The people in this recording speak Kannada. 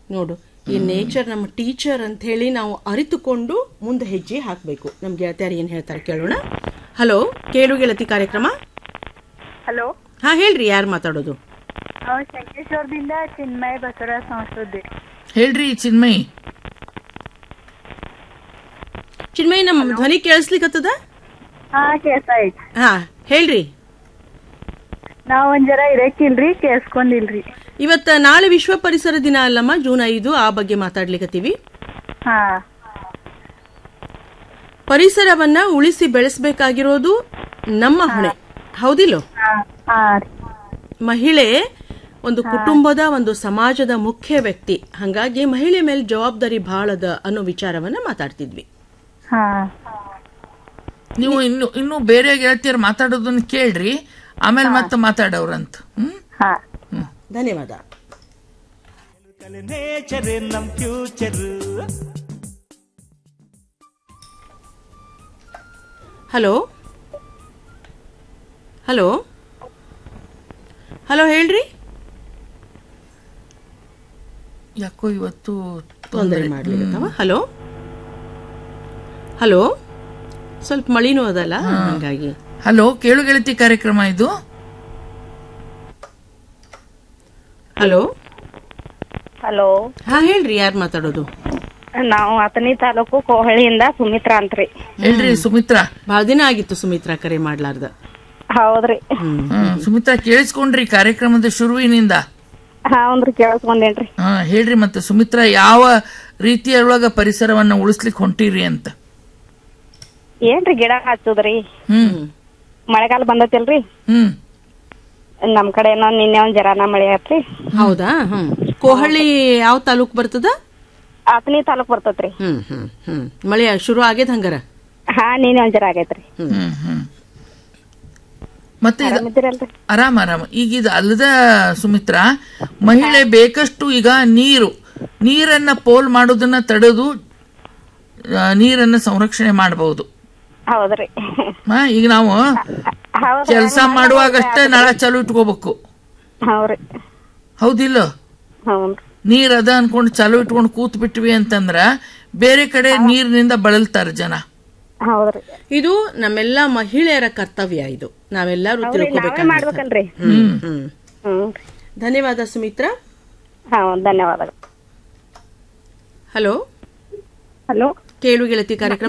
ನೋಡು ಈ ನೇಚರ್ ನಮ್ಮ ಟೀಚರ್ ಅಂತ ಹೇಳಿ ನಾವು ಅರಿತುಕೊಂಡು ಮುಂದೆ ಹೆಜ್ಜೆ ಹಾಕಬೇಕು ನಮ್ಮ ಗೆಳತಿಯರು ಏನು ಹೇಳ್ತಾರೆ ಕೇಳೋಣ ಹಲೋ ಕೇಳು ಗೆಳತಿ ಕಾರ್ಯಕ್ರಮ ಹಲೋ ಹಾ ಹೇಳ್ರಿ ಯಾರು ಮಾತಾಡೋದು ನಾವು ಶಂಕೇಶ್ವರದಿಂದ ಚಿನ್ಮಯ ಬಸವರಾಜ ಸಂಸ್ಕೃತಿ ಹೇಳ್ರಿ ಚಿನ್ಮಯಿ ಚಿನ್ಮಯಿ ನಮ್ಮ ಧ್ವನಿ ಕೇಳಿಸ್ಲಿಕ್ಕತ್ತದ ಹಾ ಕೇಳ್ತಾ ಐತಿ ಹಾ ಹೇಳ್ರಿ ನಾವ್ ಒಂದ್ ಜರ ಇರಕ್ಕಿಲ್ರಿ ಕೇಳ್ಸ್ಕೊಂಡಿಲ್ರಿ ಇವತ್ತ ನಾಳೆ ವಿಶ್ವ ಪರಿಸರ ದಿನ ಅಲ್ಲಮ್ಮ ಜೂನ್ ಐದು ಆ ಬಗ್ಗೆ ಮಾತಾಡ್ಲಿಕತ್ತೀವಿ ಹಾ ಪರಿಸರವನ್ನ ಉಳಿಸಿ ಬೆಳೆಸಬೇಕಾಗಿರೋದು ನಮ್ಮ ಹೊಣೆ ಹೌದಿಲ್ಲೋ ಹಾ ಹಾ ರೀ ಮಹಿಳೆ ಒಂದು ಕುಟುಂಬದ ಒಂದು ಸಮಾಜದ ಮುಖ್ಯ ವ್ಯಕ್ತಿ ಹಂಗಾಗಿ ಮಹಿಳೆ ಮೇಲೆ ಜವಾಬ್ದಾರಿ ಬಹಳದ ಅನ್ನೋ ವಿಚಾರವನ್ನ ಮಾತಾಡ್ತಿದ್ವಿ ಹಾ ನೀವು ಇನ್ನು ಇನ್ನು ಬೇರೆ ಗೆಳತಿಯರು ಮಾತಾಡೋದನ್ನ ಕೇಳ್ರಿ ಆಮೇಲೆ ಮತ್ತೆ ಮಾತಾಡೋರಂತ ಹ್ಮ್ ಹಾ ಧನ್ಯವಾದ ನೇಚರ್ ನಮ್ ಫ್ಯೂಚರ್ ಹಲೋ ಹಲೋ ಹಲೋ ಹೇಳ್ರಿ ಯಾಕೋ ಇವತ್ತು ತೊಂದರೆ ಮಾಡ್ಲಿಕ್ಕತ್ತವ ಹಲೋ ಹಲೋ ಸ್ವಲ್ಪ ಮಳಿನೂ ಅದಲ್ಲ ಹಂಗಾಗಿ ಹಲೋ ಕೇಳು ಗೆಳತಿ ಕಾರ್ಯಕ್ರಮ ಇದು ಹಲೋ ಹಲೋ ಹಾ ಹೇಳ್ರಿ ಯಾರು ಮಾತಾಡೋದು ನಾವು ಅತನಿ ತಾಲೂಕು ಕೋಹಳಿಯಿಂದ ಸುಮಿತ್ರಾ ಅಂತ್ರಿ ಹೇಳ್ರಿ ಸುಮಿತ್ರಾ ಬಹಳ ದಿನ ಆಗಿತ್ತು ಸುಮಿತ್ರಾ ಕರೆ ಮಾಡ್ಲಾರ್ದ ಹೌದ್ರಿ ಹ್ಮ್, ಸುಮಿತ್ರಾ ಕೇಳಿಸ್ಕೊಂಡ್ರಿ ಕಾರ್ಯಕ್ರಮದ ಶುರುವಿನಿಂದ ಹೌದ್ರಿ ಕೇಳಿಸ್ಕೊಂಡೇನ್ರಿ ಹಾ ಹೇಳ್ರಿ ಮತ್ತೆ ಸುಮಿತ್ರಾ ಯಾವ ರೀತಿಯೊಳಗ ಪರಿಸರವನ್ನ ಉಳಿಸ್ಲಿಕ್ ಹೊಂಟಿರಿ ಅಂತ ಏನ್ರಿ ಗಿಡ ಹಚ್ಚುದ್ರಿ ಹ್ಮ್ ಮಳೆಗಾಲ ಬಂದತಿಲ್ರಿ ಹ್ಮ್ ನಮ್ ಕಡೆ ಏನೋ ನಿನ್ನೆ ಒಂದ್ ಜರಾನ ಮಳೆ ಆತ್ರಿ ಹೌದಾ ಹ್ಮ್ ಕೋಹಳ್ಳಿ ಯಾವ ತಾಲೂಕ್ ಬರ್ತದ ಅತನಿ ತಾಲೂಕ್ ಬರ್ತತ್ರಿ ಹ್ಮ್ ಹ್ಮ್ ಹ್ಮ್ ಮಳೆ ಶುರು ಆಗೇದ್ ಹಂಗಾರ ಹಾ ನಿನ್ನೆ ಒಂದ್ ಜರ ಆಗೈತ್ರಿ ಹ್ಮ್ ಹ್ಮ್ ಮತ್ತೆ ಇದು ಆರಾಮಿದ್ದೀರಲ್ರಿ ಆರಾಮ ಆರಾಮ ಈಗ ಇದು ಅಲ್ಲದ ಸುಮಿತ್ರಾ ಮಹಿಳೆ ಬೇಕಷ್ಟು ಈಗ ನೀರು ನೀರನ್ನ ಪೋಲ್ ಮಾಡೋದನ್ನ ತಡೆದು ಆ, ನೀರನ್ನ ಸಂರಕ್ಷಣೆ ಮಾಡಬಹುದು ಹೌದ್ರಿ ಈಗ ನಾವು ಹೌದ್ರಿ ಕೆಲಸ ಮಾಡುವಾಗಷ್ಟೇ ನಳ ಚಾಲು ಇಟ್ಕೋಬೇಕು ಹೌದ್ರಿ ಹೌದಿಲ್ಲ ಹೌನ್ರಿ ನೀರ್ ಅದ ಅನ್ಕೊಂಡು ಚಾಲು ಇಟ್ಕೊಂಡು ಕೂತ್ ಬಿಟ್ವಿ ಅಂತಂದ್ರ ಬೇರೆ ಕಡೆ ನೀರಿನಿಂದ ಬಳಲ್ತಾರ ಜನ ಹೌದ್ರಿ ಇದು ನಮ್ಮೆಲ್ಲ ಮಹಿಳೆಯರ ಕರ್ತವ್ಯ ಇದು ನಾವೆಲ್ಲರೂ ನಾವೇ ತಿಳ್ಕೊಬೇಕಾಗುತ್ತೆ ಮಾಡ್ಬೇಕಲ್ರಿ ಹ್ಮ್ ಹ್ಮ್ ಹ್ಮ್ ಧನ್ಯವಾದ ಸುಮಿತ್ರಾ ಹಾ ಧನ್ಯವಾದಗಳು ಹಲೋ ಹಲೋ ಕೇಳು ಗೆಳತಿ ಕಾರ್ಯಕ್ರಮ